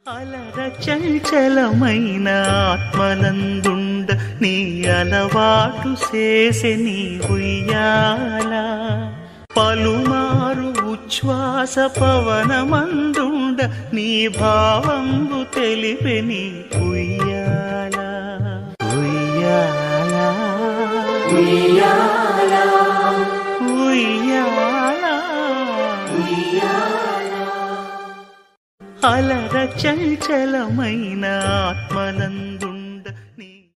అలర చంచలమైన ఆత్మలందుండ నీ అలవాటు చేసే నీ ఉయ్యాల పలుమారు ఉచ్ఛ్వాస పవనమందుండ నీ భావంబు తెలిపే నీ ఉయ్యాల ఉయ్యాల ఉయ్యాల అలర చంచలమైన ఆత్మలందుండ